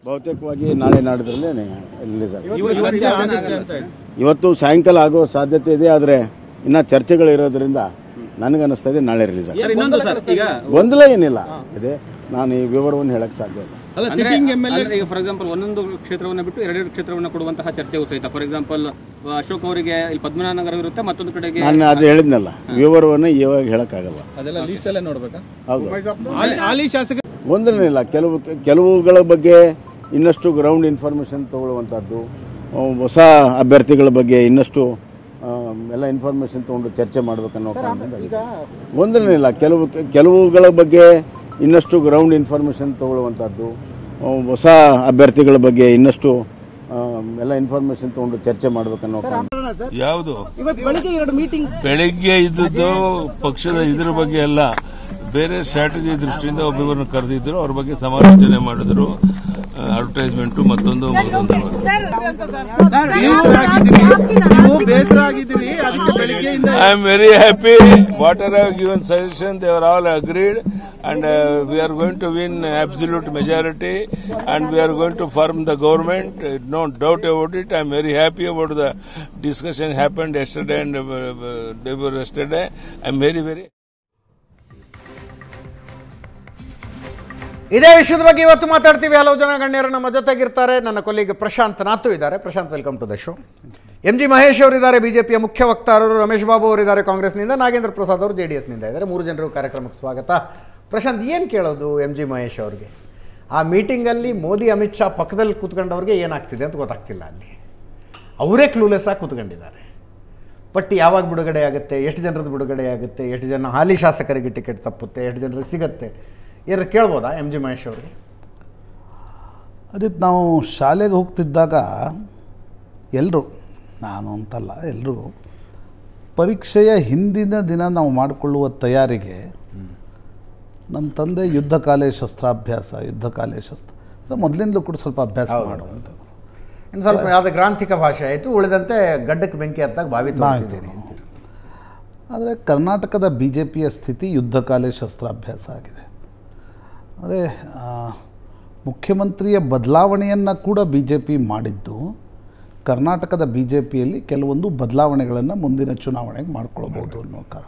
ಬಹುತೇಕವಾಗಿ ನಾಳೆ ನಾಡಿದ್ರಲ್ಲೇ ರಿಲೀಸ್ ಆಗುತ್ತೆ ಇವತ್ತು ಸಂಜೆ ಆಗುತ್ತೆ ಅಂತ ಹೇಳಿ. ಇವತ್ತು ಸಾಯಂಕಾಲ ಆಗೋ ಸಾಧ್ಯತೆ ಇದೆ ಆದರೆ ಇನ್ನ ಚರ್ಚೆಗಳಿರೋದ್ರಿಂದ ನನಗನ್ನಿಸ್ತಾ ಇದೆ ನಾಳೆ ರಿಲೀಸ್ ಆಗುತ್ತೆ ಸರ್ ಇನ್ನೊಂದು ಸರ್ ಈಗ ಗೊಂದಲ ಏನಿಲ್ಲ ಇದೆ ನಾನು ಈ ವಿವರವನ್ನು ಹೇಳಕ್ ಸಾಧ್ಯ ಇಲ್ಲ ಅಲ್ಲ ಅಂದ್ರೆ- ಸಿಟ್ಟಿಂಗ್ ಎಂ ಎಲ್ ಅಂದ್ರೆ ಈಗ ಫಾರ್ ಎಕ್ಸಾಂಪಲ್ ಒಂದೊಂದು ಕ್ಷೇತ್ರವನ್ನ ಬಿಟ್ಟು ಎರಡೆರಡು ಕ್ಷೇತ್ರವನ್ನ ಕೊಡುವಂತಹ ಚರ್ಚೆಗೂ ಸಹಿತ ಫಾರ್ ಎಕ್ಸಾಂಪಲ್ ಅಶೋಕ್ ಅವರಿಗೆ ಇಲ್ಲಿ ಪದ್ಮನಾಭ ನಗರ ಇರುತ್ತೆ ಮತ್ತೊಂದು ಕಡೆಗೆ ನಾನು ಅದು ಹೇಳಿದ್ನಲ್ಲ ವಿವರವನ್ನು ಇವಾಗ ಹೇಳಕ್ಕಾಗಲ್ಲ ಅದೆಲ್ಲ ಲೀಸ್ಟ್ ಅಲ್ಲೇ ನೋಡ್ಬೇಕಾ ಹೌದು ಹಾಲಿ- ಹಾಲಿ ಶಾಸಕ ಗೊಂದಲ ಇಲ್ಲ ಕೆಲವು ಕೆಲವುಗಳ ಬಗ್ಗೆ ಇನ್ನಷ್ಟು ಗ್ರೌಂಡ್ ಇನ್ಫಾರ್ಮೇಶನ್ ತಗೊಳ್ಳುವಂಥದ್ದು ಆ, ಹೊಸ ಅಭ್ಯರ್ಥಿಗಳ ಬಗ್ಗೆ ಇನ್ನಷ್ಟು ಆ, ಎಲ್ಲ ಇನ್ಫಾರ್ಮೇಶನ್ ತಗೊಂಡು ಚರ್ಚೆ ಮಾಡ್ಬೇಕನ್ನೋ ಕಾರಣದಿಂದ ಗೊಂದಲ ಇಲ್ಲ ಕೆಲವು ಕೆಲವುಗಳ ಬಗ್ಗೆ ಇನ್ನಷ್ಟು ಗ್ರೌಂಡ್ ಇನ್ಫಾರ್ಮೇಶನ್ ತಗೊಳ್ಳುವಂಥದ್ದು ಆ, ಹೊಸ ಅಭ್ಯರ್ಥಿಗಳ ಬಗ್ಗೆ ಇನ್ನಷ್ಟು ಆ, ಎಲ್ಲ ಇನ್ಫಾರ್ಮೇಶನ್ ತಗೊಂಡು ಚರ್ಚೆ ಮಾಡ್ಬೇಕನ್ನೋ ಕಾರಣದಿಂದ ಯಾವುದು ಇವತ್ತು ಬೆಳಿಗ್ಗೆ ಎರಡು ಮೀಟಿಂಗ್ ಬೆಳಿಗ್ಗೆ ಇದ್ದದ್ದು ಪಕ್ಷದ ಇದ್ರ ಬಗ್ಗೆ ಅಲ್ಲ ಬೇರೆ ಸ್ಟ್ರಾಟಜಿ ದೃಷ್ಟಿಯಿಂದ ಒಬ್ಬೊಬ್ಬರನ್ನ ಕರೆದಿದ್ರು ಅವ್ರ ಬಗ್ಗೆ ಸಮಾಲೋಚನೆ ಮಾಡಿದ್ರು ಅಡ್ವರ್ಟೈಸ್ಮೆಂಟ್ ಮತ್ತೊಂದು ಮತ್ತೊಂದು ಸರ್ ಬೇಸರ ಆಗಿದ್ದೀರಿ ನೀವು ಬೇಸರ ಆಗಿದ್ದೀರಿ ಅದಕ್ಕೆ ಬೆಳಿಗ್ಗೆಯಿಂದ I am very happy what are have given suggestion they are all agreed and we are going to win absolute majority and we are going to form the government no doubt about it I am very happy about the discussion happened yesterday and day yesterday I am very very ಇದೇ ವಿಷಯದ ಬಗ್ಗೆ ಇವತ್ತು ಮಾತಾಡ್ತೀವಿ ಹಲವು ಜನ ಗಣ್ಯರು ನಮ್ಮ ಜೊತೆಗಿರ್ತಾರೆ ನನ್ನ ಕೊಲ್ಲಿಗೆ ಪ್ರಶಾಂತ್ ನಾತು ಇದ್ದಾರೆ Prashant welcome to the show M G Mahesh ಅವರಿದ್ದಾರೆ ಬಿಜೆಪಿಯ ಮುಖ್ಯ ವಕ್ತಾರರು ರಮೇಶ್ ಬಾಬು ಅವರಿದ್ದಾರೆ ಕಾಂಗ್ರೆಸ್ನಿಂದ ನಾಗೇಂದ್ರ ಪ್ರಸಾದ್ ಅವರು ಜೆ ಡಿ ಎಸ್ನಿಂದ ಇದ್ದಾರೆ ಮೂರು ಜನರು ಕಾರ್ಯಕ್ರಮಕ್ಕೆ ಸ್ವಾಗತ ಪ್ರಶಾಂತ್ ಏನು ಕೇಳೋದು ಎಂ ಜಿ ಮಹೇಶ್ ಅವ್ರಿಗೆ ಆ ಮೀಟಿಂಗಲ್ಲಿ ಮೋದಿ ಅಮಿತ್ ಶಾ ಪಕ್ಕದಲ್ಲಿ ಕೂತ್ಕೊಂಡವ್ರಿಗೆ ಏನಾಗ್ತಿದೆ ಅಂತ ಗೊತ್ತಾಗ್ತಿಲ್ಲ ಅಲ್ಲಿ ಅವರೇ ಕ್ಲೂಲೆಸ್ ಆಗಿ ಕೂತ್ಕೊಂಡಿದ್ದಾರೆ ಪಟ್ಟಿ ಯಾವಾಗ ಬಿಡುಗಡೆ ಆಗುತ್ತೆ ಎಷ್ಟು ಜನರದ್ದು ಬಿಡುಗಡೆ ಆಗುತ್ತೆ ಎಷ್ಟು ಜನ ಹಾಲಿ ಶಾಸಕರಿಗೆ ಟಿಕೆಟ್ ತಪ್ಪುತ್ತೆ ಎಷ್ಟು ಜನರಿಗೆ ಸಿಗುತ್ತೆ ಏನಾರು ಕೇಳ್ಬೋದಾ ಎಂ ಜಿ ಮಹೇಶ್ ಅವ್ರಿಗೆ ಅಜಿತ್ ನಾವು ಶಾಲೆಗೆ ಹೋಗ್ತಿದ್ದಾಗ ಎಲ್ಲರೂ ನಾನು ಅಂತಲ್ಲ ಎಲ್ಲರೂ ಪರೀಕ್ಷೆಯ ಹಿಂದಿನ ದಿನ ನಾವು ಮಾಡಿಕೊಳ್ಳುವ ತಯಾರಿಗೆ ನಮ್ಮ ತಂದೆ ಯುದ್ಧ ಕಾಲೇ ಶಸ್ತ್ರಾಭ್ಯಾಸ ಯುದ್ಧ ಕಾಲೇ ಶಸ್ತ್ರ ಅಂದರೆ ಮೊದಲಿಂದಲೂ ಕೂಡ ಸ್ವಲ್ಪ ಅಭ್ಯಾಸ ಮಾಡುವಂಥದ್ದು ಇನ್ನು ಸ್ವಲ್ಪ ಯಾವುದೇ ಗ್ರಾಂಥಿಕ ಭಾಷೆ ಆಯಿತು ಉಳಿದಂತೆ ಗಡ್ಡಕ್ಕೆ ಬೆಂಕಿ ಹತ್ತಾಗ ಬಾವಿ ತೊಳಿತಿದ್ದೀರಿ ಅಂತೀರಿ ಆದರೆ ಕರ್ನಾಟಕದ ಬಿ ಜೆ ಪಿಯ ಸ್ಥಿತಿ ಯುದ್ಧ ಕಾಲೇ ಶಸ್ತ್ರಾಭ್ಯಾಸ ಆಗಿದೆ ಅಂದರೆ ಮುಖ್ಯಮಂತ್ರಿಯ ಬದಲಾವಣೆಯನ್ನು ಕೂಡ ಬಿ ಜೆ ಪಿ ಮಾಡಿದ್ದು ಕರ್ನಾಟಕದ ಬಿ ಜೆ ಪಿಯಲ್ಲಿ ಕೆಲವೊಂದು ಬದಲಾವಣೆಗಳನ್ನು ಮುಂದಿನ ಚುನಾವಣೆಗೆ ಮಾಡ್ಕೊಳ್ಬೋದು ಅನ್ನುವ ಕಾರಣ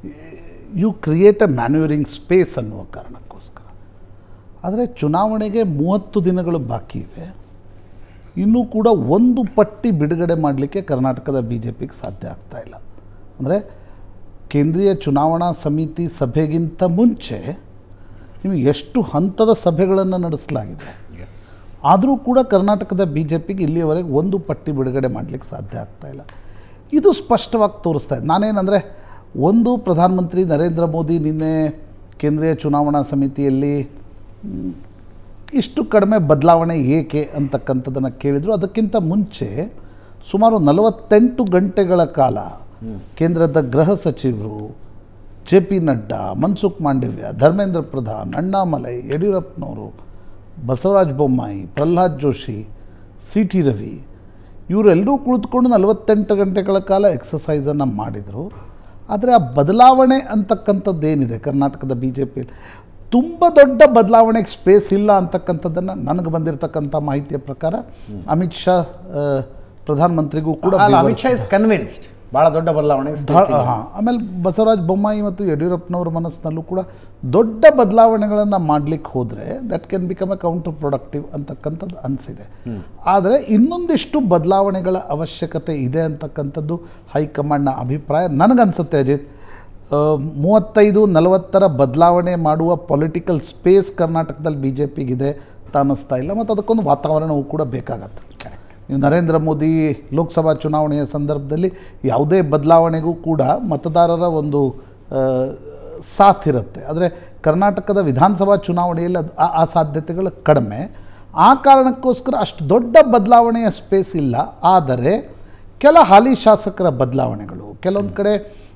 you create a manoeuvring space ಅನ್ನುವ ಕಾರಣಕ್ಕೋಸ್ಕರ ಆದರೆ ಚುನಾವಣೆಗೆ ಮೂವತ್ತು ದಿನಗಳು ಬಾಕಿ ಇವೆ ಇನ್ನೂ ಕೂಡ ಒಂದು ಪಟ್ಟಿ ಬಿಡುಗಡೆ ಮಾಡಲಿಕ್ಕೆ ಕರ್ನಾಟಕದ ಬಿ ಜೆ ಪಿಗೆ ಸಾಧ್ಯ ಆಗ್ತಾ ಇಲ್ಲ ಅಂದರೆ ಕೇಂದ್ರೀಯ ಚುನಾವಣಾ ಸಮಿತಿ ಸಭೆಗಿಂತ ಮುಂಚೆ ನಿಮಗೆ ಎಷ್ಟು ಹಂತದ ಸಭೆಗಳನ್ನು ನಡೆಸಲಾಗಿದೆ ಆದರೂ ಕೂಡ ಕರ್ನಾಟಕದ ಬಿ ಜೆ ಪಿಗೆ ಇಲ್ಲಿಯವರೆಗೆ ಒಂದು ಪಟ್ಟಿ ಬಿಡುಗಡೆ ಮಾಡಲಿಕ್ಕೆ ಸಾಧ್ಯ ಆಗ್ತಾ ಇಲ್ಲ ಇದು ಸ್ಪಷ್ಟವಾಗಿ ತೋರಿಸ್ತಾ ಇದೆ ನಾನೇನಂದರೆ ಒಂದು ಪ್ರಧಾನಮಂತ್ರಿ ನರೇಂದ್ರ ಮೋದಿ ನಿನ್ನೆ ಕೇಂದ್ರೀಯ ಚುನಾವಣಾ ಸಮಿತಿಯಲ್ಲಿ ಮ್, ಇಷ್ಟು ಕಡಿಮೆ ಬದಲಾವಣೆ ಏಕೆ ಅಂತಕ್ಕಂಥದ್ದನ್ನು ಕೇಳಿದರು ಅದಕ್ಕಿಂತ ಮುಂಚೆ ಸುಮಾರು ನಲವತ್ತೆಂಟು ಗಂಟೆಗಳ ಕಾಲ ಕೇಂದ್ರದ ಗೃಹ ಸಚಿವರು ಜೆ ಪಿ ನಡ್ಡಾ ಮನ್ಸುಖ್ ಮಾಂಡವ್ಯ ಧರ್ಮೇಂದ್ರ ಪ್ರಧಾನ್ ಅಣ್ಣಾಮಲೈ ಯಡಿಯೂರಪ್ಪನವರು ಬಸವರಾಜ ಬೊಮ್ಮಾಯಿ ಪ್ರಹ್ಲಾದ್ ಜೋಶಿ ಸಿ ಟಿ ರವಿ ಇವರೆಲ್ಲರೂ ಕುಳಿತುಕೊಂಡು ನಲವತ್ತೆಂಟು ಗಂಟೆಗಳ ಕಾಲ ಎಕ್ಸಸೈಸನ್ನು ಮಾಡಿದರು ಆದರೆ ಆ ಬದಲಾವಣೆ ಅಂತಕ್ಕಂಥದ್ದೇನಿದೆ ಕರ್ನಾಟಕದ ಬಿ ಜೆ ಪಿಯಲ್ಲಿ ತುಂಬ ದೊಡ್ಡ ಬದಲಾವಣೆಗೆ ಸ್ಪೇಸ್ ಇಲ್ಲ ಅಂತಕ್ಕಂಥದ್ದನ್ನು ನನಗೆ ಬಂದಿರತಕ್ಕಂಥ ಮಾಹಿತಿಯ ಪ್ರಕಾರ ಅಮಿತ್ ಶಾ ಆ, ಪ್ರಧಾನಮಂತ್ರಿಗೂ ಕೂಡ ಅಲ್ಲ ಅಮಿತ್ ವಿವರಿಸಿ- ಶಾ ಇಸ್ ಕನ್ವಿನ್ಸ್ಡ್ ಭಾಳ ದೊಡ್ಡ ಬದಲಾವಣೆ ಹಾಂ ಆಮೇಲೆ ಬಸವರಾಜ ಬೊಮ್ಮಾಯಿ ಮತ್ತು ಯಡಿಯೂರಪ್ಪನವ್ರ ಮನಸ್ಸಿನಲ್ಲೂ ಕೂಡ ದೊಡ್ಡ ಬದಲಾವಣೆಗಳನ್ನು ಮಾಡಲಿಕ್ಕೆ ಹೋದರೆ that can become a counterproductive ಅಂತಕ್ಕಂಥದ್ದು ಅನಿಸಿದೆ ಆದರೆ ಇನ್ನೊಂದಿಷ್ಟು ಬದಲಾವಣೆಗಳ ಅವಶ್ಯಕತೆ ಇದೆ ಅಂತಕ್ಕಂಥದ್ದು ಹೈಕಮಾಂಡ್ನ ಅಭಿಪ್ರಾಯ ನನಗನ್ಸುತ್ತೆ ಅಜಿತ್ ಆ, ಮೂವತ್ತೈದು ನಲವತ್ತರ ಬದಲಾವಣೆ ಮಾಡುವ ಪೊಲಿಟಿಕಲ್ ಸ್ಪೇಸ್ ಕರ್ನಾಟಕದಲ್ಲಿ ಬಿ ಜೆ ಪಿಗಿದೆ ಅಂತ ಅನ್ನಿಸ್ತಾ ಇಲ್ಲ ಮತ್ತು ಅದಕ್ಕೊಂದು ವಾತಾವರಣವೂ ಕೂಡ ಬೇಕಾಗತ್ತೆ ನೀವು ನರೇಂದ್ರ ಮೋದಿ ಲೋಕಸಭಾ ಚುನಾವಣೆಯ ಸಂದರ್ಭದಲ್ಲಿ ಯಾವುದೇ ಬದಲಾವಣೆಗೂ ಕೂಡ ಮತದಾರರ ಒಂದು ಆ, ಸಾಥ್ ಇರುತ್ತೆ ಆದರೆ ಕರ್ನಾಟಕದ ವಿಧಾನಸಭಾ ಚುನಾವಣೆಯಲ್ಲಿ ಅದು ಆ- ಆ ಸಾಧ್ಯತೆಗಳು ಕಡಿಮೆ ಆ ಕಾರಣಕ್ಕೋಸ್ಕರ ಅಷ್ಟು ದೊಡ್ಡ ಬದಲಾವಣೆಯ ಸ್ಪೇಸ್ ಇಲ್ಲ ಆದರೆ ಕೆಲ ಹಾಲಿ ಶಾಸಕರ ಬದಲಾವಣೆಗಳು ಕೆಲವೊಂದು ಕಡೆ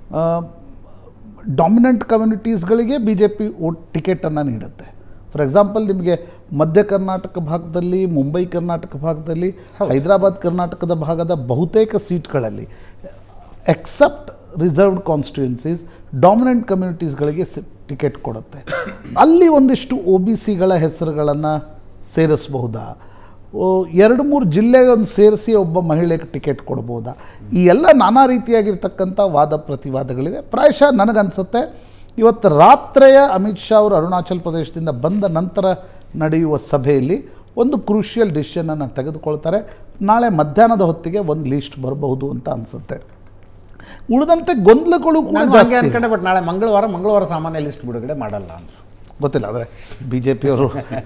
ಡಾಮಿನೆಂಟ್ ಕಮ್ಯುನಿಟೀಸ್ಗಳಿಗೆ ಬಿ ಜೆ ಪಿ ಓಟ್ ಟಿಕೆಟನ್ನು ನೀಡುತ್ತೆ ಫಾರ್ ಎಕ್ಸಾಂಪಲ್ ನಿಮಗೆ ಮಧ್ಯ ಕರ್ನಾಟಕ ಭಾಗದಲ್ಲಿ ಮುಂಬೈ ಕರ್ನಾಟಕ ಭಾಗದಲ್ಲಿ ಹೈದರಾಬಾದ್ ಕರ್ನಾಟಕದ ಭಾಗದ ಬಹುತೇಕ ಸೀಟ್ಗಳಲ್ಲಿ ಎಕ್ಸೆಪ್ಟ್ ರಿಸರ್ವ್ಡ್ ಕಾನ್ಸ್ಟಿಟ್ಯೂನ್ಸೀಸ್ ಡಾಮಿನೆಂಟ್ ಕಮ್ಯುನಿಟೀಸ್ಗಳಿಗೆ ಟಿಕೆಟ್ ಕೊಡುತ್ತೆ ಅಲ್ಲಿ ಒಂದಿಷ್ಟು ಒ ಬಿ ಸಿಗಳ ಹೆಸರುಗಳನ್ನು ಸೇರಿಸಬಹುದಾ ಓ, ಎರಡು ಮೂರು ಜಿಲ್ಲೆಗೊಂದು ಸೇರಿಸಿ ಒಬ್ಬ ಮಹಿಳೆಗೆ ಟಿಕೆಟ್ ಕೊಡ್ಬೋದಾ ಈ ಎಲ್ಲ ನಾನಾ ರೀತಿಯಾಗಿರ್ತಕ್ಕಂಥ ವಾದ ಪ್ರತಿವಾದಗಳಿವೆ ಪ್ರಾಯಶಃ ನನಗನ್ಸುತ್ತೆ ಇವತ್ತು ರಾತ್ರಿಯ ಅಮಿತ್ ಶಾ ಅವರು ಅರುಣಾಚಲ್ ಪ್ರದೇಶದಿಂದ ಬಂದ ನಂತರ ನಡೆಯುವ ಸಭೆಯಲ್ಲಿ ಒಂದು ಕ್ರೂಷಿಯಲ್ ಡಿಸಿಷನನ್ನು ತೆಗೆದುಕೊಳ್ತಾರೆ ನಾಳೆ ಮಧ್ಯಾಹ್ನದ ಹೊತ್ತಿಗೆ ಒಂದು ಲೀಸ್ಟ್ ಬರಬಹುದು ಅಂತ ಅನಿಸುತ್ತೆ ಉಳಿದಂತೆ ಗೊಂದಲಗಳು ಕೂಡ ನಾನು ಹಂಗೆ ಜಾಸ್ತಿ ಅನ್ಕೊಂಡೆ ಬಟ್ ನಾಳೆ ಮಂಗಳವಾರ ಮಂಗಳವಾರ ಸಾಮಾನ್ಯ ಲಿಸ್ಟ್ ಬಿಡುಗಡೆ ಮಾಡಲ್ಲ ಅಂದ್ರು ಗೊತ್ತಿಲ್ಲ ಆದರೆ ಬಿ ಜೆ ಪಿಯವರು